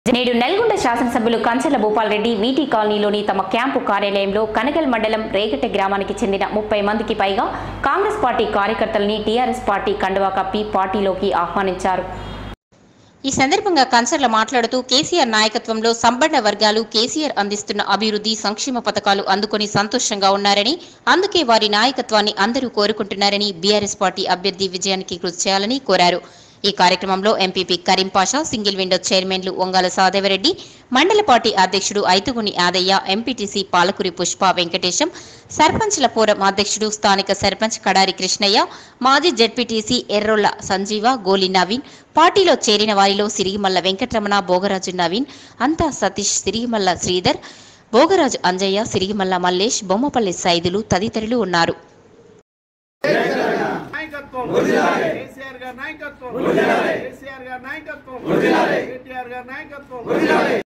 నేడు నల్గొండ శాసనసభ్యులు కంచర్ల భూపాల్ రెడ్డి వీటీ కాలనీలోని తమ క్యాంపు కార్యాలయంలో కనగల్ మండలం రేగట గ్రామానికి చెందిన ముప్పై మందికి పైగా కాంగ్రెస్ పార్టీ కార్యకర్తల్ని టీఆర్ఎస్ పార్టీ కండువా కప్పి పార్టీలోకి ఆహ్వానించారు ఈ సందర్భంగా కన్సర్ల మాట్లాడుతూ కేసీఆర్ నాయకత్వంలో సంపన్న వర్గాలు కేసీఆర్ అందిస్తున్న అభివృద్ధి సంక్షేమ పథకాలు అందుకొని సంతోషంగా ఉన్నారని అందుకే వారి నాయకత్వాన్ని అందరూ కోరుకుంటున్నారని బీఆర్ఎస్ పార్టీ అభ్యర్థి విజయానికి కృషి చేయాలని కోరారు ఈ కార్యక్రమంలో MPP Karim Pasha single window చైర్మన్లు ఒంగాల సాదేవరెడ్డి మండల పార్టీ అధ్యక్షుడు ఐతుగుని ఆదయ్య ఎంపీటీసీ పాలకురి పుష్ప వెంకటేశం సర్పంచ్ల ఫోరం అధ్యక్షుడు స్థానిక సర్పంచ్ కడారి కృష్ణయ్య మాజీ జెడ్పీటీసీ ఎర్రొల్ల సంజీవ గోలి నవీన్ పార్టీలో చేరిన వారిలో సిరిగిమల్ల వెంకటరమణ భోగరాజు నవీన్ అంతా సతీష్ సిరిగిమల్ల శ్రీధర్ భోగరాజు అంజయ్య సిరిగిమల్ల మల్లేష్ బొమ్మపల్లి సైదులు తదితరులు ఉన్నారు నాయకత్వం కేసీఆర్ గారి నాయకత్వం కేసీఆర్ గారి నాయకత్వం కేటీఆర్ గారి నాయకత్వం